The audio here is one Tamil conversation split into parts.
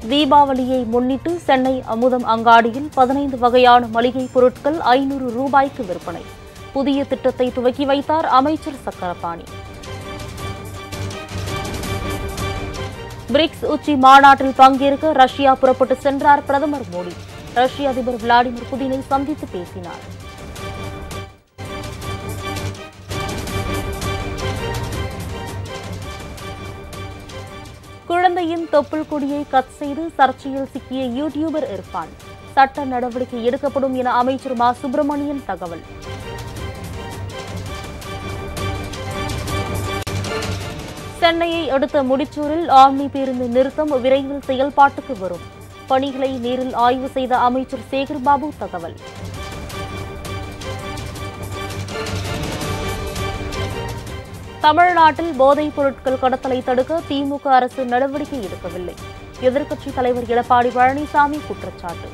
தீபாவளியை முன்னிட்டு சென்னை அமுதம் அங்காடியில் பதினைந்து வகையான மளிகை பொருட்கள் ஐநூறு ரூபாய்க்கு விற்பனை புதிய திட்டத்தை துவக்கி வைத்தார் அமைச்சர் சக்கரபாணி பிரிக்ஸ் உச்சி மாநாட்டில் பங்கேற்க ரஷ்யா புறப்பட்டு சென்றார் பிரதமர் மோடி ரஷ்ய அதிபர் விளாடிமிர் புதினை சந்தித்து பேசினார் குழந்தையின் தொப்புள் கொடியை கட் செய்து சர்ச்சையில் சிக்கிய யூடியூபர் இர்ஃபான் சட்ட நடவடிக்கை எடுக்கப்படும் என அமைச்சர் மா சுப்பிரமணியன் தகவல் சென்னையை அடுத்த முடிச்சூரில் ஆம்னி பேருந்து நிறுத்தம் விரைவில் செயல்பாட்டுக்கு வரும் பணிகளை நேரில் ஆய்வு செய்த அமைச்சர் சேகர்பாபு தகவல் தமிழ்நாட்டில் போதைப் பொருட்கள் கடத்தலை தடுக்க திமுக அரசு நடவடிக்கை எடுக்கவில்லை எதிர்க்கட்சித் தலைவர் எடப்பாடி பழனிசாமி குற்றச்சாட்டு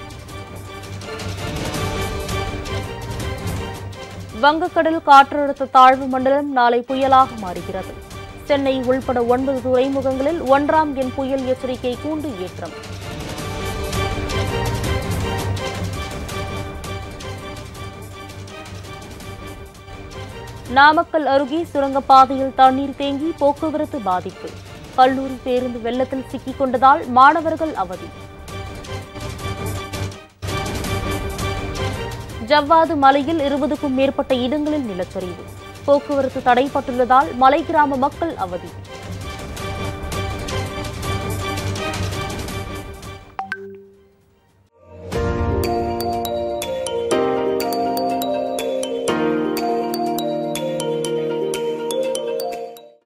வங்கக்கடல் காற்றழுத்த தாழ்வு மண்டலம் நாளை புயலாக மாறுகிறது சென்னை உள்பட ஒன்பது துறைமுகங்களில் ஒன்றாம் எண் புயல் எச்சரிக்கை கூண்டு ஏற்றம் நாமக்கல் அருகே சுரங்கப்பாதையில் தண்ணீர் தேங்கி போக்குவரத்து பாதிப்பு கல்லூரி பேருந்து வெள்ளத்தில் சிக்கிக் கொண்டதால் மாணவர்கள் அவதி ஜவ்வாது மலையில் இருபதுக்கும் மேற்பட்ட இடங்களில் நிலச்சரிவு போக்குவரத்து தடைப்பட்டுள்ளதால் மலை கிராம மக்கள் அவதி